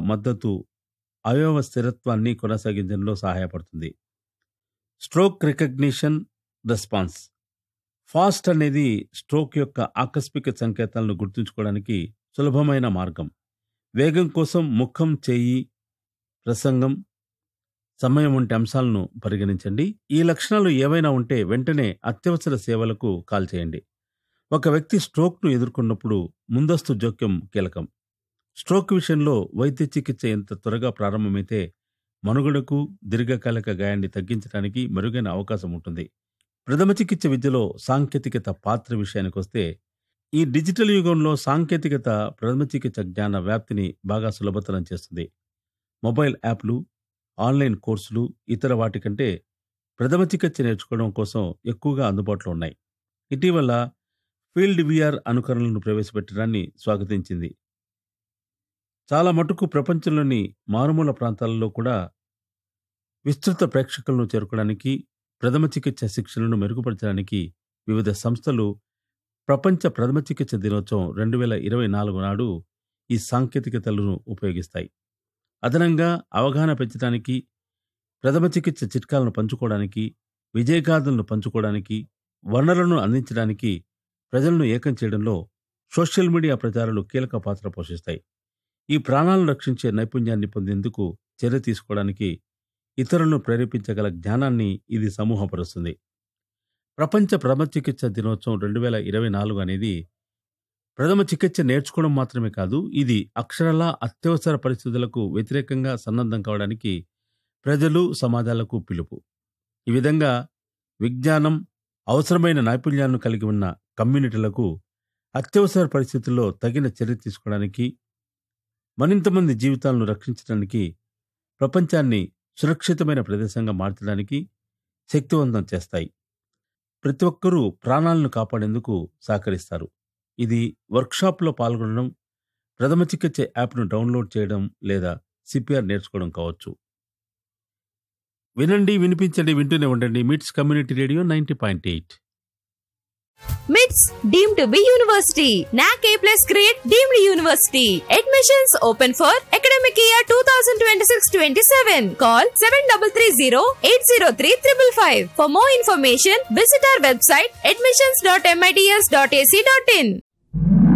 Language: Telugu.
మద్దతు అవయవ స్థిరత్వాన్ని కొనసాగించడంలో సహాయపడుతుంది స్ట్రోక్ రికగ్నిషన్ రెస్పాన్స్ ఫాస్ట్ అనేది స్ట్రోక్ యొక్క ఆకస్మిక సంకేతాలను గుర్తుంచుకోవడానికి సులభమైన మార్గం వేగం కోసం ముఖం చేయి ప్రసంగం సమయం వంటి అంశాలను పరిగణించండి ఈ లక్షణాలు ఏవైనా ఉంటే వెంటనే అత్యవసర సేవలకు కాల్ చేయండి ఒక వ్యక్తి స్ట్రోక్ను ఎదుర్కొన్నప్పుడు ముందస్తు జోక్యం కీలకం స్ట్రోక్ విషయంలో వైద్య చికిత్స ఎంత త్వరగా ప్రారంభమైతే మనుగడకు దీర్ఘకాలిక గాయాన్ని తగ్గించడానికి మెరుగైన అవకాశం ఉంటుంది ప్రథమ చికిత్స విద్యలో సాంకేతికత పాత్ర విషయానికి వస్తే ఈ డిజిటల్ యుగంలో సాంకేతికత ప్రథమ చికిత్స జ్ఞాన వ్యాప్తిని బాగా సులభతరం చేస్తుంది మొబైల్ యాప్లు ఆన్లైన్ కోర్సులు ఇతర వాటి కంటే ప్రథమ చికిత్స నేర్చుకోవడం కోసం ఎక్కువగా అందుబాటులో ఉన్నాయి ఇటీవల ఫీల్డ్ విఆర్ అనుకరణలను ప్రవేశపెట్టడాన్ని స్వాగతించింది చాలా మటుకు ప్రపంచంలోని మారుమూల ప్రాంతాలలో కూడా విస్తృత ప్రేక్షకులను చేరుకోవడానికి ప్రథమ చికిత్స శిక్షణను మెరుగుపరచడానికి వివిధ సంస్థలు ప్రపంచ ప్రథమ చికిత్స దినోత్సవం రెండు వేల ఇరవై నాలుగు నాడు ఈ సాంకేతికతలను ఉపయోగిస్తాయి అదనంగా అవగాహన పెంచడానికి ప్రథమ చికిత్స చిట్కాలను పంచుకోవడానికి విజయగాథలను పంచుకోవడానికి వనరులను అందించడానికి ప్రజలను ఏకం చేయడంలో సోషల్ మీడియా ప్రచారాలు కీలక పాత్ర పోషిస్తాయి ఈ ప్రాణాలను రక్షించే నైపుణ్యాన్ని పొందేందుకు చర్య తీసుకోవడానికి ఇతరులను ప్రేరేపించగల జ్ఞానాన్ని ఇది సమూహపరుస్తుంది ప్రపంచ ప్రథమ చికిత్స దినోత్సవం రెండు వేల ఇరవై నాలుగు అనేది ప్రథమ చికిత్స నేర్చుకోవడం మాత్రమే కాదు ఇది అక్షరాల అత్యవసర పరిస్థితులకు వ్యతిరేకంగా సన్నద్ధం కావడానికి ప్రజలు సమాజాలకు పిలుపు ఈ విధంగా విజ్ఞానం అవసరమైన నైపుణ్యాలను కలిగి ఉన్న కమ్యూనిటీలకు అత్యవసర పరిస్థితుల్లో తగిన చర్య తీసుకోవడానికి మరింత మంది జీవితాలను రక్షించడానికి ప్రపంచాన్ని సురక్షితమైన ప్రదేశంగా మార్చడానికి శక్తివంతం చేస్తాయి ప్రతి ఒక్కరూ ప్రాణాలను కాపాడేందుకు సహకరిస్తారు ఇది వర్క్షాప్లో పాల్గొనడం ప్రథమ చికిత్స యాప్ను డౌన్లోడ్ చేయడం లేదా సిపిఆర్ నేర్చుకోవడం కావచ్చు వినండి వినిపించండి వింటూనే ఉండండి MITS community radio ninety point eight MITS deemed to be university. NAC A plus grade deemed university. Admissions open for academic year 2026-27. Call 7330-803-555. For more information, visit our website admissions.mits.ac.in.